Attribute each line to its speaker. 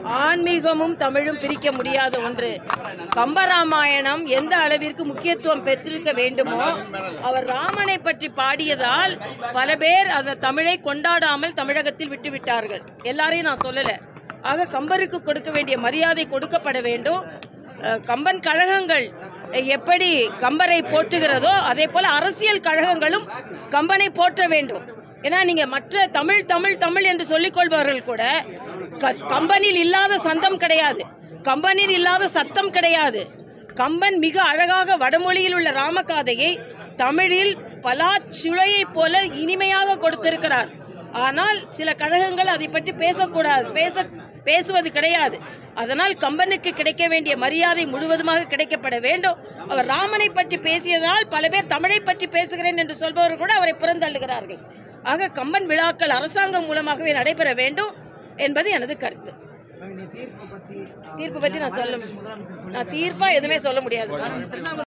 Speaker 1: ஆன்மீகமும் தமிழும் பிரிக்க முடியாத ஒன்று கம்பராமாயணம் எந்த அளவிற்கு முக்கியத்துவம் பெற்றிருக்க வேண்டுமோ அவர் ராமனை பற்றி பாடியதால் பல பேர் அந்த தமிழை கொண்டாடாமல் தமிழகத்தில் விட்டுவிட்டார்கள் எல்லாரையும் நான் சொல்லல ஆக கம்பருக்கு கொடுக்க வேண்டிய மரியாதை கொடுக்கப்பட வேண்டும் அஹ், கம்பன் கழகங்கள் எப்படி கம்பரை போற்றுகிறதோ அதே போல அரசியல் கழகங்களும் கம்பனை போற்ற வேண்டும் ஏன்னா நீங்க மற்ற தமிழ் தமிழ் தமிழ் என்று சொல்லிக் கொள்பவர்கள் கூட க- கம்பனில் இல்லாத சந்தம் கிடையாது கம்பனில் இல்லாத சத்தம் கிடையாது கம்பன் மிக அழகாக வடமொழியில் உள்ள ராமகாதையை தமிழில் பலாச்சுளையைப் போல இனிமையாக கொடுத்திருக்கிறார் ஆனால் சில கழகங்கள் அதை பற்றி பேசக்கூடாது பேச பேசுவது கிடையாது அதனால் கம்பனுக்கு கிடைக்க வேண்டிய மரியாதை முழுவதுமாக கிடைக்கப்பட வேண்டும் அவர் ராமனை பற்றி பேசியதால் பல பேர் தமிழை பற்றி பேசுகிறேன் என்று சொல்பவர்கள் கூட அவரை புறந்தள்ளுகிறார்கள் ஆக கம்பன் விழாக்கள் அரசாங்கம் மூலமாகவே நடைபெற வேண்டும் என்பது எனது கருத்து
Speaker 2: நீ தீர்ப்பு பத்தி
Speaker 1: தீர்ப்பு பற்றி நான் சொல்ல நான் தீர்ப்பா எதுவுமே சொல்ல முடியாது